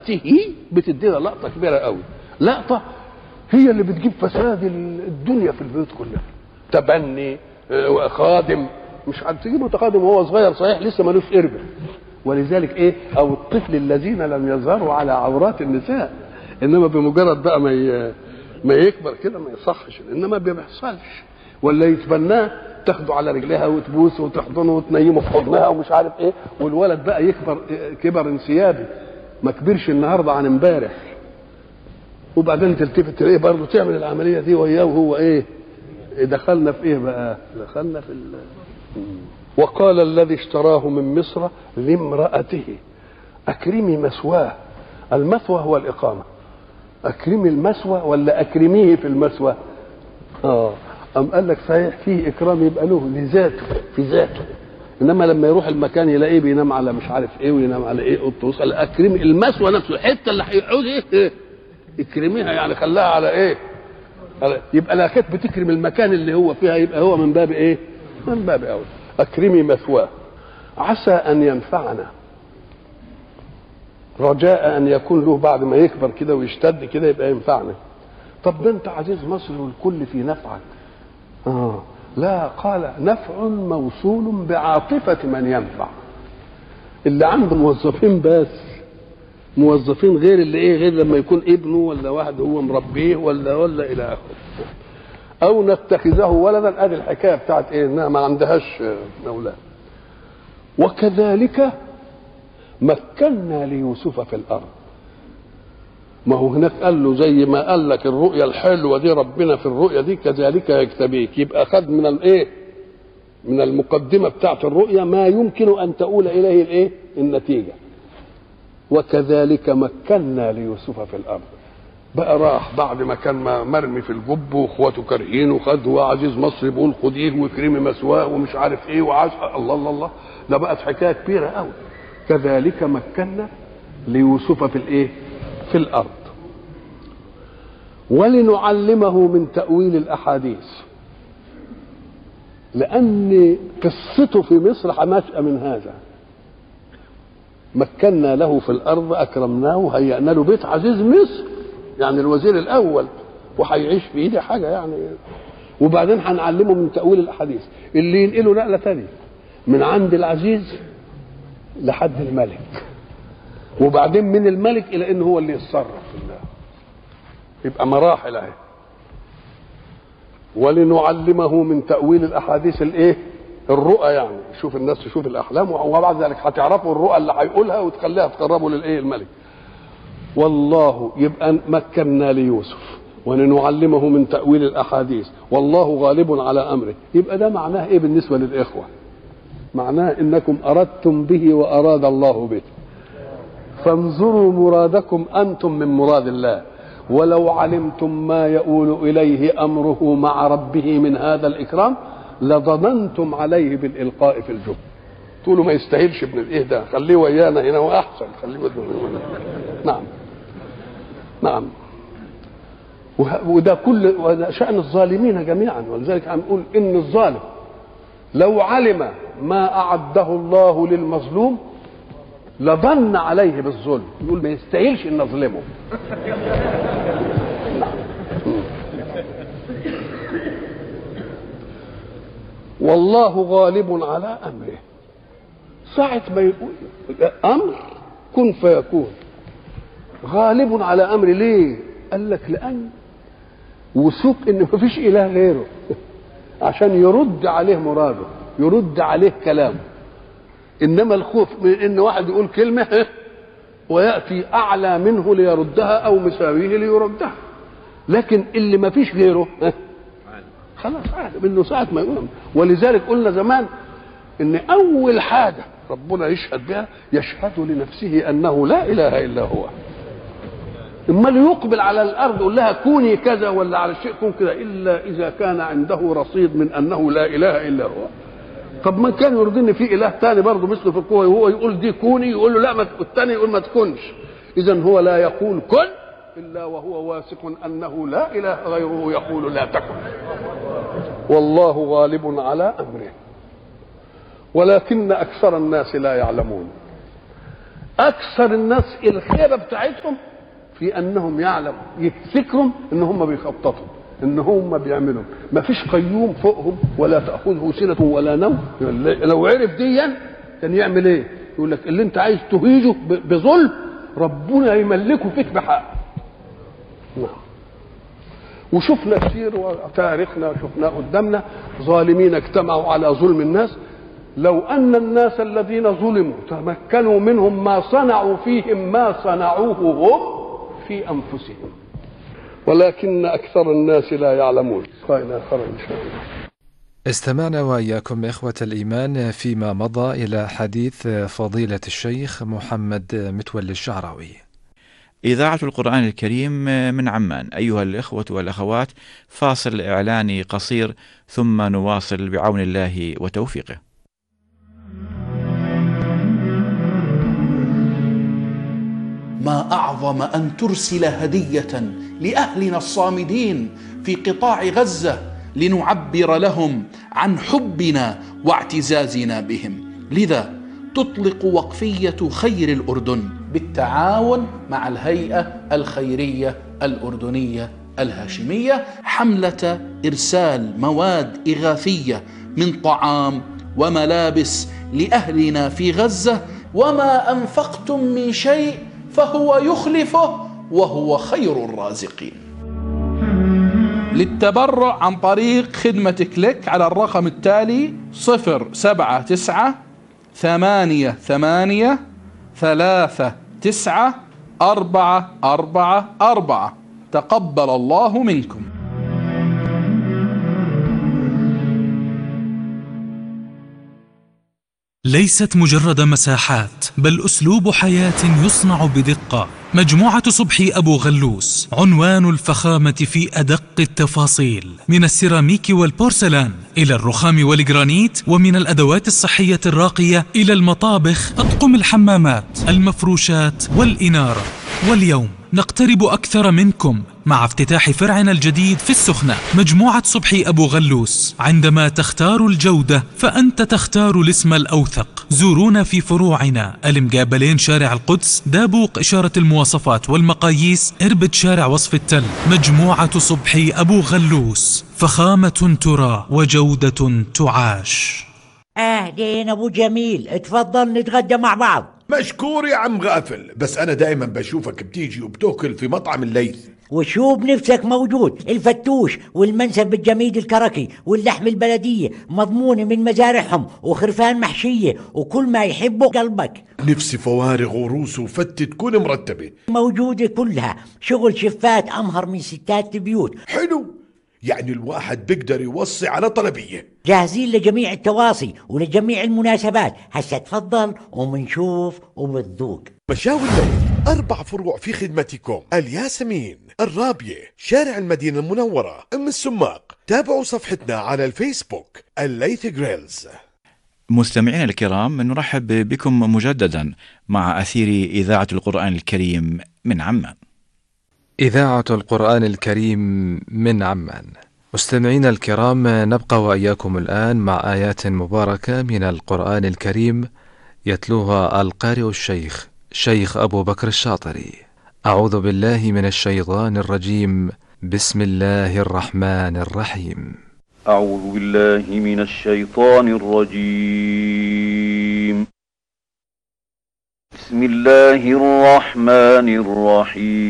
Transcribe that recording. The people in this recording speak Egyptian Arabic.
تهي بتدينا لقطه كبيره قوي لقطه هي اللي بتجيب فساد الدنيا في البيوت كلها تبني آه، خادم مش عارف تجيبه تقادم وهو صغير صحيح لسه ملوش قربه ولذلك ايه او الطفل الذين لم يظهروا على عورات النساء انما بمجرد بقى ما ي- ما يكبر كده ما يصحش انما ما بيحصلش ولا يتبناه تاخده على رجلها وتبوسه وتحضنه وتنيمه في حضنها ومش عارف ايه والولد بقى يكبر كبر انسيابي ما كبرش النهارده عن امبارح وبعدين تلتفت تلاقيه برضه تعمل العمليه دي وياه وهو ايه دخلنا في ايه بقى دخلنا في ال... وقال الذي اشتراه من مصر لامرأته أكرمي مثواه المثوى هو الإقامة أكرمي المثوى ولا أكرميه في المثوى آه أم قال لك صحيح فيه إكرام يبقى له لذاته في ذاته إنما لما يروح المكان يلاقيه بينام على مش عارف إيه وينام على إيه قط قال أكرمي المثوى نفسه الحتة اللي هيقعد إيه, إيه اكرميها يعني خلاها على إيه على يبقى لا كانت بتكرم المكان اللي هو فيها يبقى هو من باب إيه من باب أول أكرمي مثواه عسى أن ينفعنا رجاء أن يكون له بعد ما يكبر كده ويشتد كده يبقى ينفعنا طب ده أنت عزيز مصر والكل في نفعك آه لا قال نفع موصول بعاطفة من ينفع اللي عنده موظفين بس موظفين غير اللي ايه غير لما يكون ابنه ولا واحد هو مربيه ولا ولا الى اخره او نتخذه ولدا ادي الحكايه بتاعت ايه انها ما عندهاش اولاد وكذلك مكنا ليوسف في الارض ما هو هناك قال له زي ما قال لك الرؤيا الحلوه دي ربنا في الرؤيا دي كذلك يجتبيك يبقى خد من الايه من المقدمه بتاعت الرؤيا ما يمكن ان تؤول اليه الايه النتيجه وكذلك مكنا ليوسف في الارض بقى راح بعد ما كان مرمي في الجب واخواته كارهينه وخد هو عزيز مصر بيقول خديه واكرمي مثواه ومش عارف ايه وعاش الله الله الله ده بقت حكايه كبيره قوي كذلك مكنا ليوسف في الايه في الارض ولنعلمه من تاويل الاحاديث لان قصته في مصر نشأ من هذا مكنا له في الارض اكرمناه وهيأنا له بيت عزيز مصر يعني الوزير الاول وهيعيش في ايدي حاجه يعني وبعدين هنعلمه من تاويل الاحاديث اللي ينقله نقله ثانيه من عند العزيز لحد الملك وبعدين من الملك الى انه هو اللي يتصرف في الله يبقى مراحل اهي ولنعلمه من تاويل الاحاديث الايه الرؤى يعني شوف الناس تشوف الاحلام وبعد ذلك هتعرفوا الرؤى اللي هيقولها وتخليها تقربوا للايه الملك والله يبقى مكنا ليوسف ولنعلمه من تاويل الاحاديث والله غالب على امره يبقى ده معناه ايه بالنسبه للاخوه معناه انكم اردتم به واراد الله به فانظروا مرادكم انتم من مراد الله ولو علمتم ما يؤول اليه امره مع ربه من هذا الاكرام لضمنتم عليه بالالقاء في الجب تقولوا ما يستاهلش ابن الايه ده خليه ويانا هنا واحسن خليه نعم نعم وده كل وده شأن الظالمين جميعا ولذلك عم نقول إن الظالم لو علم ما أعده الله للمظلوم لظن عليه بالظلم يقول ما يستاهلش ان نظلمه والله غالب على امره ساعة ما يقول امر كن فيكون غالب على امر ليه قال لك لان وثوق ان مفيش اله غيره عشان يرد عليه مراده يرد عليه كلامه انما الخوف من ان واحد يقول كلمه وياتي اعلى منه ليردها او مساويه ليردها لكن اللي ما فيش غيره خلاص عارف انه ساعه ما يقول ولذلك قلنا زمان ان اول حاجه ربنا يشهد بها يشهد لنفسه انه لا اله الا هو امال يقبل على الارض يقول لها كوني كذا ولا على الشيء كون كذا الا اذا كان عنده رصيد من انه لا اله الا هو طب ما كان يرضي ان في اله ثاني برضه مثله في القوه وهو يقول دي كوني يقول له لا ما الثاني يقول ما تكونش اذا هو لا يقول كن الا وهو واثق انه لا اله غيره يقول لا تكن والله غالب على امره ولكن اكثر الناس لا يعلمون اكثر الناس الخيبه بتاعتهم في انهم يعلموا يفتكروا ان هم بيخططوا ان هم بيعملوا ما فيش قيوم فوقهم ولا تاخذه سنه ولا نوم لو عرف ديا كان يعمل ايه يقول لك اللي انت عايز تهيجه ب- بظلم ربنا يملكه فيك بحق نعم وشفنا كتير وتاريخنا شفناه قدامنا ظالمين اجتمعوا على ظلم الناس لو ان الناس الذين ظلموا تمكنوا منهم ما صنعوا فيهم ما صنعوه هم في انفسهم ولكن اكثر الناس لا يعلمون قائل اخر ان شاء الله استمعنا وإياكم إخوة الإيمان فيما مضى إلى حديث فضيلة الشيخ محمد متولي الشعراوي إذاعة القرآن الكريم من عمان أيها الإخوة والأخوات فاصل إعلاني قصير ثم نواصل بعون الله وتوفيقه ما اعظم ان ترسل هديه لاهلنا الصامدين في قطاع غزه لنعبر لهم عن حبنا واعتزازنا بهم لذا تطلق وقفيه خير الاردن بالتعاون مع الهيئه الخيريه الاردنيه الهاشميه حمله ارسال مواد اغاثيه من طعام وملابس لاهلنا في غزه وما انفقتم من شيء فهو يخلفه وهو خير الرازقين للتبرع عن طريق خدمة كليك على الرقم التالي صفر سبعة تسعة ثمانية ثمانية ثلاثة تسعة أربعة أربعة أربعة تقبل الله منكم ليست مجرد مساحات بل اسلوب حياه يصنع بدقه مجموعه صبحي ابو غلوس عنوان الفخامه في ادق التفاصيل من السيراميك والبورسلان الى الرخام والجرانيت ومن الادوات الصحيه الراقيه الى المطابخ اطقم الحمامات المفروشات والاناره واليوم نقترب أكثر منكم مع افتتاح فرعنا الجديد في السخنة مجموعة صبحي أبو غلوس عندما تختار الجودة فأنت تختار الاسم الأوثق زورونا في فروعنا المقابلين شارع القدس دابوق إشارة المواصفات والمقاييس إربد شارع وصف التل مجموعة صبحي أبو غلوس فخامة ترى وجودة تعاش اهلين ابو جميل اتفضل نتغدى مع بعض مشكور يا عم غافل بس انا دائما بشوفك بتيجي وبتاكل في مطعم الليث وشو بنفسك موجود الفتوش والمنسف الجميد الكركي واللحم البلدية مضمونة من مزارعهم وخرفان محشية وكل ما يحبه قلبك نفسي فوارغ وروس وفتة تكون مرتبة موجودة كلها شغل شفات أمهر من ستات البيوت حلو يعني الواحد بيقدر يوصي على طلبية جاهزين لجميع التواصي ولجميع المناسبات هسا تفضل ومنشوف وبتذوق مشاوي الليث أربع فروع في خدمتكم الياسمين الرابية شارع المدينة المنورة أم السماق تابعوا صفحتنا على الفيسبوك الليث جريلز مستمعينا الكرام نرحب بكم مجددا مع أثير إذاعة القرآن الكريم من عمان إذاعة القرآن الكريم من عمان مستمعينا الكرام نبقى وإياكم الآن مع آيات مباركة من القرآن الكريم يتلوها القارئ الشيخ شيخ أبو بكر الشاطري أعوذ بالله من الشيطان الرجيم بسم الله الرحمن الرحيم أعوذ بالله من الشيطان الرجيم بسم الله الرحمن الرحيم